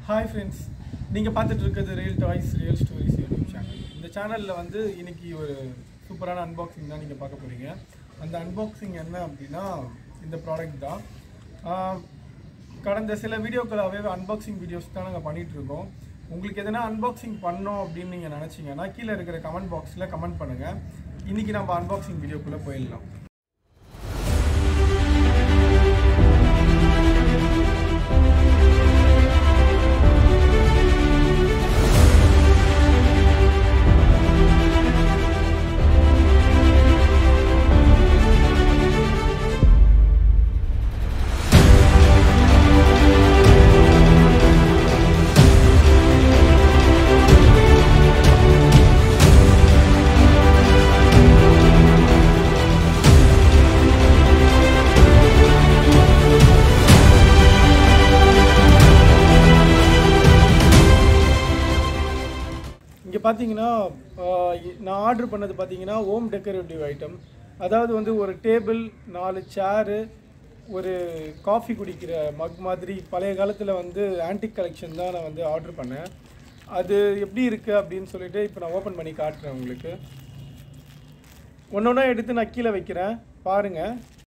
hi friends நீங்கள் பார்த்துட்டு இருக்கிறது real toys real stories YouTube channel இந்த சேனலில் வந்து இன்னைக்கு ஒரு சூப்பரான அன்பாக்சிங் தான் நீங்கள் பார்க்க போகிறீங்க அந்த அன்பாக்சிங் என்ன அப்படின்னா இந்த ப்ராடக்ட் தான் ஆஹ், கடந்த சில வீடியோக்களாகவே அன்பாக்சிங் வீடியோஸ் தான் நாங்கள் பண்ணிகிட்டு இருக்கோம் உங்களுக்கு எதனா அன்பாக்சிங் பண்ணோம் அப்படின்னு நீங்கள் நினச்சிங்கன்னா கீழே இருக்கிற கமெண்ட் பாக்ஸில் கமெண்ட் பண்ணுங்கள் இன்றைக்கி நம்ம அன்பாக்சிங் வீடியோக்குள்ளே போயிடலாம் இங்கே பார்த்தீங்கன்னா ஆஹ், இ- நான் ஆர்டர் பண்ணது பார்த்தீங்கன்னா ஹோம் டெக்கரேட்டிவ் ஐட்டம் அதாவது வந்து ஒரு டேபிள் நாலு சேரு ஒரு காஃபி குடிக்கிற மக் மாதிரி பழைய காலத்தில் வந்து ஆன்டிக் கலெக்ஷன் தான் நான் வந்து ஆர்டர் பண்ணேன் அது எப்படி இருக்குது அப்படின்னு சொல்லிட்டு இப்போ நான் ஓப்பன் பண்ணி காட்டுறேன் உங்களுக்கு ஒன்று ஒன்றா எடுத்து நான் கீழே வைக்கிறேன் பாருங்கள்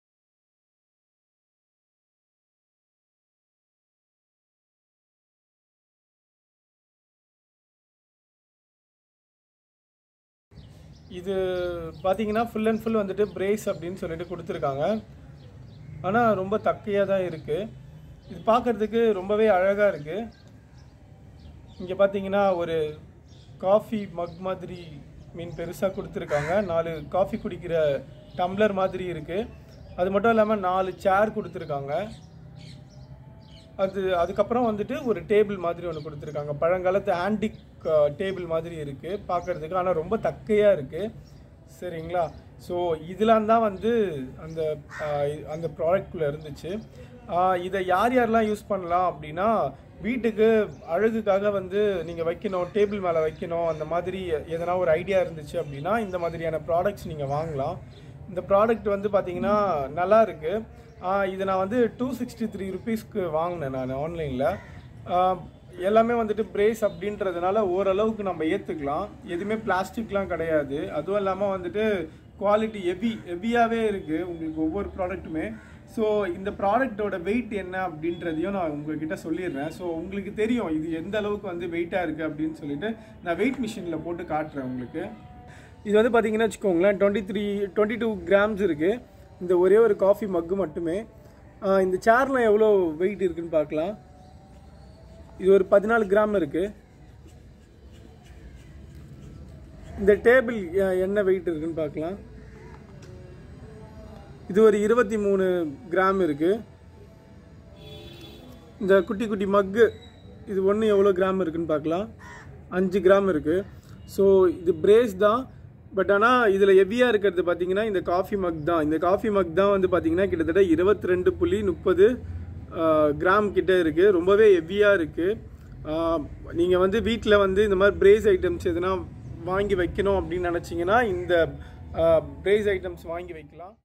இது பார்த்தீங்கன்னா ஃபுல் அண்ட் ஃபுல் வந்துட்டு பிரேஸ் அப்படின்னு சொல்லிட்டு கொடுத்துருக்காங்க ஆனால் ரொம்ப தக்கையாக தான் இருக்குது இது பார்க்குறதுக்கு ரொம்பவே அழகாக இருக்குது இங்கே பார்த்தீங்கன்னா ஒரு காஃபி மக் மாதிரி மீன் பெருசாக கொடுத்துருக்காங்க நாலு காஃபி குடிக்கிற டம்ளர் மாதிரி இருக்குது அது மட்டும் இல்லாமல் நாலு சேர் கொடுத்துருக்காங்க அது அதுக்கப்புறம் வந்துட்டு ஒரு டேபிள் மாதிரி ஒன்று கொடுத்துருக்காங்க பழங்காலத்து ஆன்டிக் டேபிள் மாதிரி இருக்குது பார்க்குறதுக்கு ஆனால் ரொம்ப தக்கையாக இருக்குது சரிங்களா ஸோ இதெல்லாம் தான் வந்து அந்த ஆஹ், இ- அந்த ப்ராடக்ட்குள்ளே இருந்துச்சு ஆஹ், இதை யார் யாரெல்லாம் யூஸ் பண்ணலாம் அப்படின்னா வீட்டுக்கு அழகுக்காக வந்து நீங்கள் வைக்கணும் டேபிள் மேலே வைக்கணும் அந்த மாதிரி எதனா ஒரு ஐடியா இருந்துச்சு அப்படின்னா இந்த மாதிரியான ப்ராடக்ட்ஸ் நீங்கள் வாங்கலாம் இந்த ப்ராடக்ட் வந்து பார்த்தீங்கன்னா நல்லா இருக்கு ஆஹ் இது நான் வந்து டூ சிக்ஸ்டி த்ரீ ருபீஸ்க்கு வாங்கினேன் நான் ஆன்லைனில் எல்லாமே வந்துட்டு பிரேஸ் அப்படின்றதுனால ஓரளவுக்கு நம்ம ஏற்றுக்கலாம் எதுவுமே பிளாஸ்டிக்லாம் கிடையாது அதுவும் இல்லாமல் வந்துட்டு குவாலிட்டி ஹெவி ஹெவியாகவே இருக்குது உங்களுக்கு ஒவ்வொரு ப்ராடக்ட்டுமே ஸோ இந்த ப்ராடக்ட்டோட வெயிட் என்ன அப்படின்றதையும் நான் உங்ககிட்ட சொல்லிடுறேன் ஸோ உங்களுக்கு தெரியும் இது எந்த அளவுக்கு வந்து வெயிட்டாக இருக்குது அப்படின்னு சொல்லிட்டு நான் வெயிட் மிஷினில் போட்டு காட்டுறேன் உங்களுக்கு இது வந்து பார்த்தீங்கன்னா வச்சுக்கோங்களேன் twenty three twenty two grams இருக்குது இந்த ஒரே ஒரு காஃபி மக்கு மட்டுமே ஆஹ் இந்த சேர்லாம் எவ்வளோ வெயிட் இருக்குன்னு பார்க்கலாம் இது ஒரு பதினாலு கிராம் இருக்குது இந்த டேபிள் என்ன வெயிட் இருக்குன்னு பார்க்கலாம் இது ஒரு இருபத்தி மூணு கிராம் இருக்குது இந்த குட்டி குட்டி மக்கு இது ஒன்று எவ்வளோ கிராம் இருக்குன்னு பார்க்கலாம் அஞ்சு கிராம் இருக்குது ஸோ இது பிரேஸ் தான் பட் ஆனால் இதில் ஹெவியாக இருக்கிறது பார்த்தீங்கன்னா இந்த காஃபி மக் தான் இந்த காஃபி மக் தான் வந்து பார்த்தீங்கன்னா கிட்டத்தட்ட இருபத்தி ரெண்டு புள்ளி முப்பது கிராம் கிட்ட இருக்குது ரொம்பவே ஹெவியாக இருக்குது நீங்கள் வந்து வீட்டில் வந்து இந்த மாதிரி பிரேஸ் ஐட்டம்ஸ் எதுனா வாங்கி வைக்கணும் அப்படின்னு நினச்சிங்கன்னா இந்த பிரேஸ் ஐட்டம்ஸ் வாங்கி வைக்கலாம்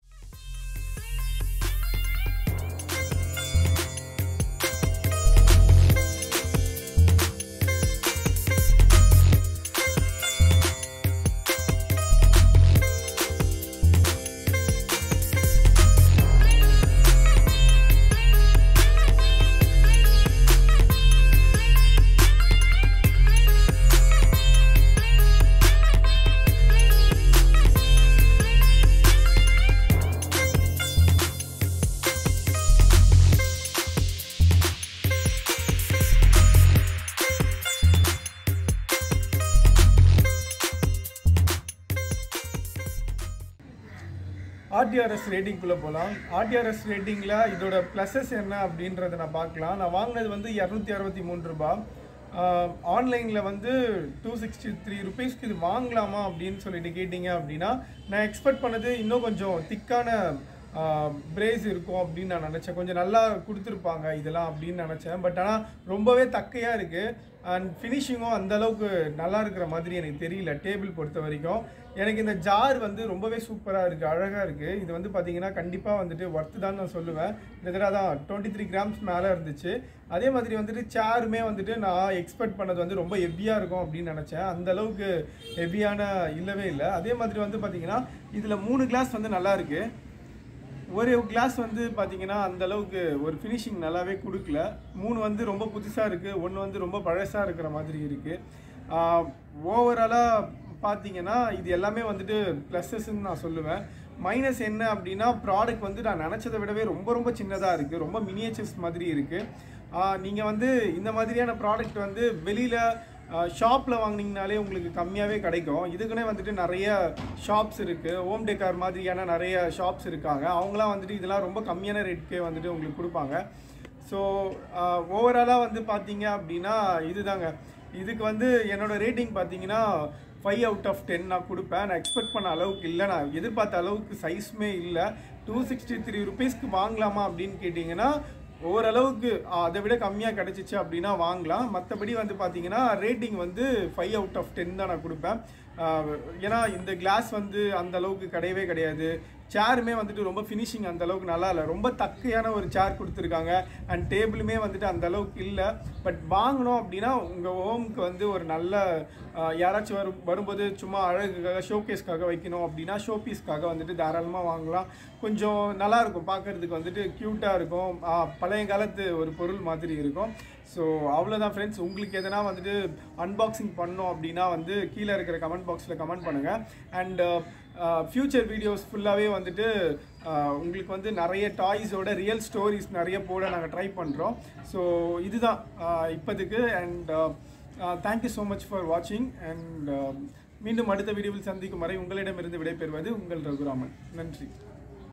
ஆர்டிஆர்எஸ் ரேட்டிங்குள்ளே போகலாம் ஆர்டிஆர்எஸ் ரேட்டிங்கில் இதோட ப்ளஸஸ் என்ன அப்படின்றத நான் பார்க்கலாம் நான் வாங்கினது வந்து இரநூத்தி அறுபத்தி மூணு ரூபாய் ஆன்லைனில் வந்து டூ சிக்ஸ்டி த்ரீ ருபீஸ்க்கு இது வாங்கலாமா அப்படின்னு சொல்லிட்டு கேட்டிங்க அப்படின்னா நான் எக்ஸ்பெக்ட் பண்ணது இன்னும் கொஞ்சம் திக்கான பிரேஸ் இருக்கும் அப்படின்னு நான் நினச்சேன் கொஞ்சம் நல்லா கொடுத்துருப்பாங்க இதெல்லாம் அப்படின்னு நினச்சேன் பட் ஆனால் ரொம்பவே தக்கையாக இருக்குது அண்ட் ஃபினிஷிங்கும் அந்த அளவுக்கு நல்லா இருக்கிற மாதிரி எனக்கு தெரியல டேபிள் பொறுத்த வரைக்கும் எனக்கு இந்த ஜார் வந்து ரொம்பவே சூப்பராக இருக்குது அழகாக இருக்குது இது வந்து பார்த்தீங்கன்னா கண்டிப்பாக வந்துட்டு ஒர்த்து தான் நான் சொல்லுவேன் கிட்டத்தட்ட தான் டுவெண்ட்டி த்ரீ கிராம்ஸ் மேலே இருந்துச்சு அதே மாதிரி வந்துட்டு சேருமே வந்துட்டு நான் எக்ஸ்பெக்ட் பண்ணது வந்து ரொம்ப ஹெவியாக இருக்கும் அப்படின்னு நினச்சேன் அந்த அளவுக்கு ஹெவியான இல்லவே இல்லை அதே மாதிரி வந்து பார்த்தீங்கன்னா இதில் மூணு கிளாஸ் வந்து நல்லா இருக்குது ஒரு கிளாஸ் வந்து பார்த்தீங்கன்னா அந்த அளவுக்கு ஒரு ஃபினிஷிங் நல்லாவே கொடுக்கல மூணு வந்து ரொம்ப புதுசாக இருக்குது ஒன்று வந்து ரொம்ப பழசாக இருக்கிற மாதிரி இருக்குது ஓவராலாக பார்த்தீங்கன்னா இது எல்லாமே வந்துட்டு ப்ளஸஸ்ன்னு நான் சொல்லுவேன் மைனஸ் என்ன அப்படின்னா ப்ராடக்ட் வந்து நான் நினச்சதை விடவே ரொம்ப ரொம்ப சின்னதாக இருக்குது ரொம்ப மினியேச்சர்ஸ் மாதிரி இருக்குது நீங்கள் வந்து இந்த மாதிரியான ப்ராடக்ட் வந்து வெளியில் ஷாப்பில் வாங்குனீங்கனாலே உங்களுக்கு கம்மியாகவே கிடைக்கும் இதுக்குன்னே வந்துட்டு நிறைய ஷாப்ஸ் இருக்குது ஹோம் டெக்கார் மாதிரியான நிறைய ஷாப்ஸ் இருக்காங்க அவங்களாம் வந்துட்டு இதெல்லாம் ரொம்ப கம்மியான ரேட்டுக்கே வந்துட்டு உங்களுக்கு கொடுப்பாங்க ஸோ ஓவராலாக வந்து பார்த்தீங்க அப்படின்னா இதுதாங்க இதுக்கு வந்து என்னோட ரேட்டிங் பார்த்தீங்கன்னா ஃபைவ் அவுட் ஆஃப் டென் நான் கொடுப்பேன் நான் எக்ஸ்பெக்ட் பண்ண அளவுக்கு இல்லை நான் எதிர்பார்த்த அளவுக்கு சைஸுமே இல்லை டூ சிக்ஸ்டி த்ரீ ருபீஸ்க்கு வாங்கலாமா அப்படின்னு கேட்டிங்கன்னா ஓரளவுக்கு ஆ, அதை விட கம்மியாக கிடச்சிச்சு அப்படின்னா வாங்கலாம் மற்றபடி வந்து பார்த்தீங்கன்னா ரேட்டிங் வந்து ஃபைவ் அவுட் ஆஃப் டென் தான் நான் கொடுப்பேன் ஆ, ஏன்னா இந்த கிளாஸ் வந்து அந்த அளவுக்கு கிடையவே கிடையாது சேருமே வந்துட்டு ரொம்ப ஃபினிஷிங் அந்த அளவுக்கு நல்லா இல்லை ரொம்ப தக்கையான ஒரு சேர் கொடுத்துருக்காங்க அண்ட் டேபிளுமே வந்துட்டு அந்த அளவுக்கு இல்லை பட் வாங்கணும் அப்படின்னா உங்கள் ஹோம்க்கு வந்து ஒரு நல்ல ஆ, யாராச்சும் வரும் வரும்போது சும்மா அழகுக்காக ஷோகேஸ்க்காக வைக்கணும் அப்படின்னா ஷோ பீஸ்க்காக வந்துட்டு தாராளமாக வாங்கலாம் கொஞ்சம் நல்லா இருக்கும் பார்க்கறதுக்கு வந்துட்டு க்யூட்டாக இருக்கும் ஆ, பழைய காலத்து ஒரு பொருள் மாதிரி இருக்கும் ஸோ அவ்வளோதான் ஃப்ரெண்ட்ஸ் உங்களுக்கு எதனா வந்துட்டு அன்பாக்சிங் பண்ணோம் அப்படின்னா வந்து கீழே இருக்கிற கமெண்ட் பாக்ஸில் கமெண்ட் பண்ணுங்கள் அண்ட் ஃப்யூச்சர் வீடியோஸ் ஃபுல்லாகவே வந்துட்டு ஆஹ், உங்களுக்கு வந்து நிறைய டாய்ஸோட ரியல் ஸ்டோரிஸ் நிறைய போட நாங்கள் ட்ரை பண்ணுறோம் ஸோ இதுதான் ஆஹ், இப்போதைக்கு and thank you so much for வாட்சிங் அண்ட் மீண்டும் அடுத்த வீடியோவில் சந்திக்கும் வரை உங்களிடமிருந்து விடைபெறுவது உங்கள் ரகுராமன் நன்றி